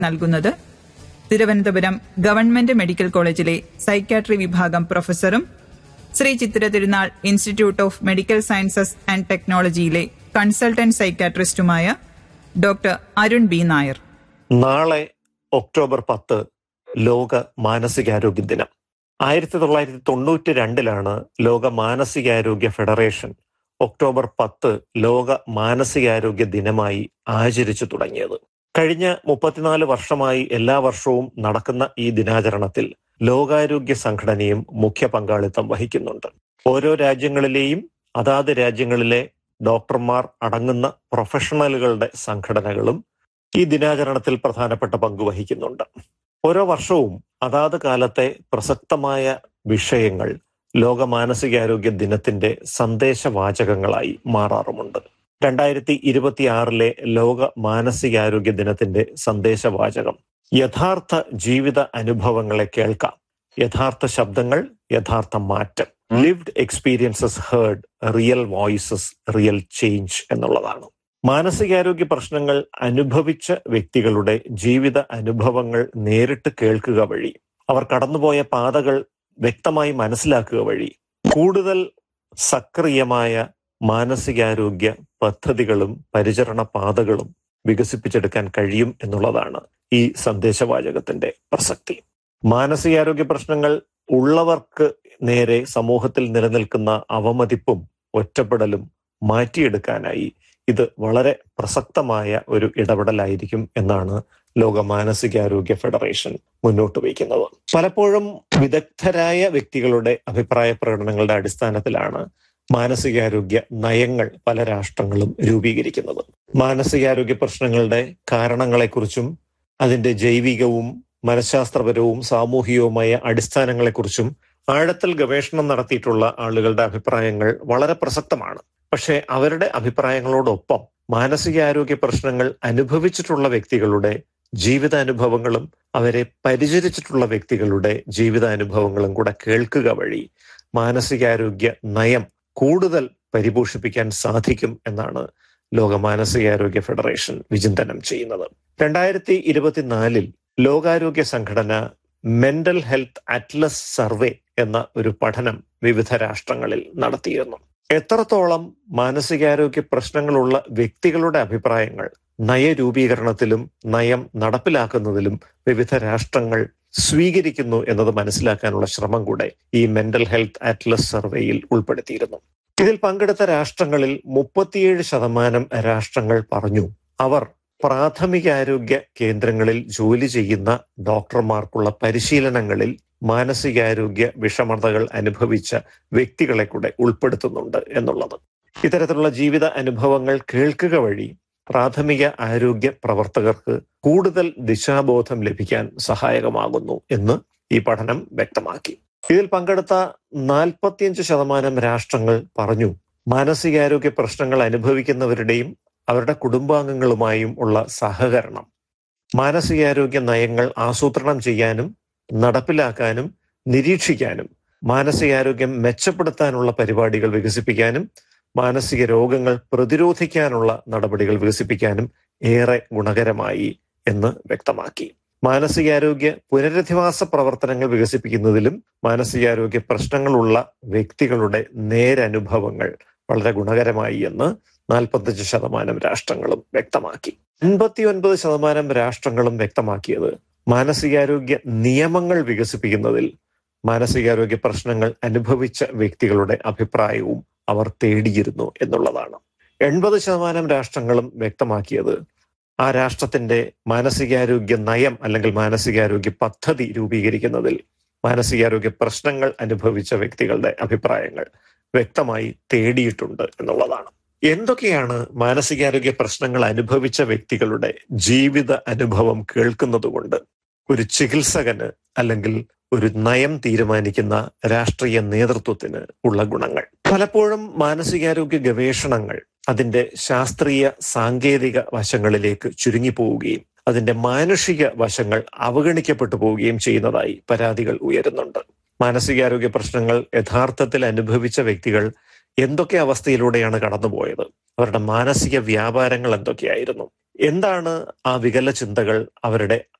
നൽകുന്നത് Thiruvananthapuram government medical കോളേജിലെ psychiatry വിഭാഗം പ്രൊഫസറും Sree Chithira Thirunal institute of medical sciences and ടെക്നോളജിയിലെ കൺസൾട്ടന്റ് സൈക്യാട്രിസ്റ്റുമായ ഡോക്ടർ അരുൺ ബി നായർ നാളെ ഒക്ടോബർ പത്ത് ലോക മാനസികാരോഗ്യ ദിനം ആയിരത്തി തൊള്ളായിരത്തി തൊണ്ണൂറ്റി രണ്ടിലാണ് ലോക മാനസികാരോഗ്യ ഫെഡറേഷൻ ഒക്ടോബർ പത്ത് ലോക മാനസികാരോഗ്യ ദിനമായി ആചരിച്ചു തുടങ്ങിയത് കഴിഞ്ഞ മുപ്പത്തിനാല് വർഷമായി എല്ലാ വർഷവും നടക്കുന്ന ഈ ദിനാചരണത്തിൽ ലോകാരോഗ്യ സംഘടനയും മുഖ്യ പങ്കാളിത്തം വഹിക്കുന്നുണ്ട് ഓരോ രാജ്യങ്ങളിലെയും അതാത് രാജ്യങ്ങളിലെ ഡോക്ടർമാർ അടങ്ങുന്ന പ്രൊഫഷണലുകളുടെ സംഘടനകളും ഈ ദിനാചരണത്തിൽ പ്രധാനപ്പെട്ട പങ്ക് വഹിക്കുന്നുണ്ട് ഓരോ വർഷവും അതാത് കാലത്തെ പ്രസക്തമായ വിഷയങ്ങൾ ലോക മാനസികാരോഗ്യ ദിനത്തിന്റെ സന്ദേശവാചകങ്ങളായി മാറാറുമുണ്ട് രണ്ടായിരത്തി ഇരുപത്തിയാറിലെ ലോക മാനസികാരോഗ്യ ദിനത്തിന്റെ സന്ദേശവാചകം യഥാർത്ഥ ജീവിത അനുഭവങ്ങളെ കേൾക്കാം യഥാർത്ഥ ശബ്ദങ്ങൾ യഥാർത്ഥ മാറ്റം lived experiences heard real voices real change എന്നുള്ളതാണ് മാനസികാരോഗ്യ പ്രശ്നങ്ങൾ അനുഭവിച്ച വ്യക്തികളുടെ ജീവിത അനുഭവങ്ങൾ നേരിട്ട് കേൾക്കുക വഴി അവർ കടന്നുപോയ പാതകൾ വ്യക്തമായി മനസ്സിലാക്കുക വഴി കൂടുതൽ സക്രിയമായ മാനസികാരോഗ്യ പദ്ധതികളും പരിചരണ പാതകളും വികസിപ്പിച്ചെടുക്കാൻ കഴിയും എന്നുള്ളതാണ് ഈ സന്ദേശവാചകത്തിന്റെ പ്രസക്തി മാനസികാരോഗ്യ പ്രശ്നങ്ങൾ ഉള്ളവർക്ക് നേരെ സമൂഹത്തിൽ നിലനിൽക്കുന്ന അവമതിപ്പും ഒറ്റപ്പെടലും മാറ്റിയെടുക്കാനായി ഇത് വളരെ പ്രസക്തമായ ഒരു ഇടപെടലായിരിക്കും എന്നാണ് ലോക മാനസികാരോഗ്യ ഫെഡറേഷൻ മുന്നോട്ട് വയ്ക്കുന്നത് പലപ്പോഴും വിദഗ്ധരായ വ്യക്തികളുടെ അഭിപ്രായ പ്രകടനങ്ങളുടെ അടിസ്ഥാനത്തിലാണ് മാനസികാരോഗ്യ നയങ്ങൾ പല രാഷ്ട്രങ്ങളും രൂപീകരിക്കുന്നത് മാനസികാരോഗ്യ പ്രശ്നങ്ങളുടെ കാരണങ്ങളെക്കുറിച്ചും അതിന്റെ ജൈവികവും മനഃശാസ്ത്രപരവും സാമൂഹികവുമായ അടിസ്ഥാനങ്ങളെക്കുറിച്ചും ആഴത്തിൽ ഗവേഷണം നടത്തിയിട്ടുള്ള ആളുകളുടെ അഭിപ്രായങ്ങൾ വളരെ പ്രസക്തമാണ് പക്ഷേ അവരുടെ അഭിപ്രായങ്ങളോടൊപ്പം മാനസികാരോഗ്യ പ്രശ്നങ്ങൾ അനുഭവിച്ചിട്ടുള്ള വ്യക്തികളുടെ ജീവിതാനുഭവങ്ങളും അവരെ പരിചരിച്ചിട്ടുള്ള വ്യക്തികളുടെ ജീവിതാനുഭവങ്ങളും കൂടെ കേൾക്കുക വഴി മാനസികാരോഗ്യ നയം കൂടുതൽ പരിപോഷിപ്പിക്കാൻ സാധിക്കും എന്നാണ് ലോക മാനസികാരോഗ്യ ഫെഡറേഷൻ വിചിന്തനം ചെയ്യുന്നത് രണ്ടായിരത്തി ഇരുപത്തിനാലിൽ ലോകാരോഗ്യ സംഘടന മെന്റൽ ഹെൽത്ത് അറ്റ്ലസ് സർവേ എന്ന ഒരു പഠനം വിവിധ രാഷ്ട്രങ്ങളിൽ നടത്തിയിരുന്നു എത്രത്തോളം മാനസികാരോഗ്യ പ്രശ്നങ്ങളുള്ള വ്യക്തികളുടെ അഭിപ്രായങ്ങൾ നയരൂപീകരണത്തിലും നയം നടപ്പിലാക്കുന്നതിലും വിവിധ രാഷ്ട്രങ്ങൾ സ്വീകരിക്കുന്നു എന്നത് മനസ്സിലാക്കാനുള്ള ശ്രമം കൂടെ ഈ മെന്റൽ ഹെൽത്ത് അറ്റ്ലസ് സർവേയിൽ ഉൾപ്പെടുത്തിയിരുന്നു ഇതിൽ പങ്കെടുത്ത രാഷ്ട്രങ്ങളിൽ മുപ്പത്തിയേഴ് ശതമാനം രാഷ്ട്രങ്ങൾ പറഞ്ഞു അവർ പ്രാഥമികാരോഗ്യ കേന്ദ്രങ്ങളിൽ ജോലി ചെയ്യുന്ന ഡോക്ടർമാർക്കുള്ള പരിശീലനങ്ങളിൽ മാനസികാരോഗ്യ വിഷമതകൾ അനുഭവിച്ച വ്യക്തികളെ കൂടെ ഉൾപ്പെടുത്തുന്നുണ്ട് എന്നുള്ളത് ഇത്തരത്തിലുള്ള ജീവിത അനുഭവങ്ങൾ കേൾക്കുക വഴി പ്രാഥമിക ആരോഗ്യ പ്രവർത്തകർക്ക് കൂടുതൽ ദിശാബോധം ലഭിക്കാൻ സഹായകമാകുന്നു എന്ന് ഈ പഠനം വ്യക്തമാക്കി ഇതിൽ പങ്കെടുത്ത നാൽപ്പത്തിയഞ്ച് ശതമാനം രാഷ്ട്രങ്ങൾ പറഞ്ഞു മാനസികാരോഗ്യ പ്രശ്നങ്ങൾ അനുഭവിക്കുന്നവരുടെയും അവരുടെ കുടുംബാംഗങ്ങളുമായും ഉള്ള സഹകരണം മാനസികാരോഗ്യ നയങ്ങൾ ആസൂത്രണം ചെയ്യാനും നടപ്പിലാക്കാനും നിരീക്ഷിക്കാനും മാനസികാരോഗ്യം മെച്ചപ്പെടുത്താനുള്ള പരിപാടികൾ വികസിപ്പിക്കാനും മാനസിക രോഗങ്ങൾ പ്രതിരോധിക്കാനുള്ള നടപടികൾ വികസിപ്പിക്കാനും ഏറെ ഗുണകരമായി എന്ന് വ്യക്തമാക്കി മാനസികാരോഗ്യ പുനരധിവാസ പ്രവർത്തനങ്ങൾ വികസിപ്പിക്കുന്നതിലും മാനസികാരോഗ്യ പ്രശ്നങ്ങളുള്ള വ്യക്തികളുടെ നേരനുഭവങ്ങൾ വളരെ ഗുണകരമായി എന്ന് നാൽപ്പത്തഞ്ച് ശതമാനം രാഷ്ട്രങ്ങളും വ്യക്തമാക്കി അൻപത്തി ഒൻപത് ശതമാനം രാഷ്ട്രങ്ങളും വ്യക്തമാക്കിയത് മാനസികാരോഗ്യ നിയമങ്ങൾ വികസിപ്പിക്കുന്നതിൽ മാനസികാരോഗ്യ പ്രശ്നങ്ങൾ അനുഭവിച്ച വ്യക്തികളുടെ അഭിപ്രായവും അവർ തേടിയിരുന്നു എന്നുള്ളതാണ് എൺപത് ശതമാനം രാഷ്ട്രങ്ങളും വ്യക്തമാക്കിയത് ആ രാഷ്ട്രത്തിന്റെ മാനസികാരോഗ്യ നയം അല്ലെങ്കിൽ മാനസികാരോഗ്യ പദ്ധതി രൂപീകരിക്കുന്നതിൽ മാനസികാരോഗ്യ പ്രശ്നങ്ങൾ അനുഭവിച്ച വ്യക്തികളുടെ അഭിപ്രായങ്ങൾ വ്യക്തമായി തേടിയിട്ടുണ്ട് എന്നുള്ളതാണ് എന്തൊക്കെയാണ് മാനസികാരോഗ്യ പ്രശ്നങ്ങൾ അനുഭവിച്ച വ്യക്തികളുടെ ജീവിത അനുഭവം കേൾക്കുന്നത് കൊണ്ട് ഒരു ചികിത്സകന് അല്ലെങ്കിൽ ഒരു നയം തീരുമാനിക്കുന്ന രാഷ്ട്രീയ നേതൃത്വത്തിന് ഉള്ള ഗുണങ്ങൾ പലപ്പോഴും മാനസികാരോഗ്യ ഗവേഷണങ്ങൾ അതിന്റെ ശാസ്ത്രീയ സാങ്കേതിക വശങ്ങളിലേക്ക് ചുരുങ്ങിപ്പോവുകയും അതിന്റെ മാനുഷിക വശങ്ങൾ അവഗണിക്കപ്പെട്ടു പോവുകയും ചെയ്യുന്നതായി പരാതികൾ ഉയരുന്നുണ്ട് മാനസികാരോഗ്യ പ്രശ്നങ്ങൾ യഥാർത്ഥത്തിൽ അനുഭവിച്ച വ്യക്തികൾ എന്തൊക്കെ അവസ്ഥയിലൂടെയാണ് കടന്നുപോയത് അവരുടെ മാനസിക വ്യാപാരങ്ങൾ എന്തൊക്കെയായിരുന്നു എന്താണ് ആ വികല ചിന്തകൾ അവരുടെ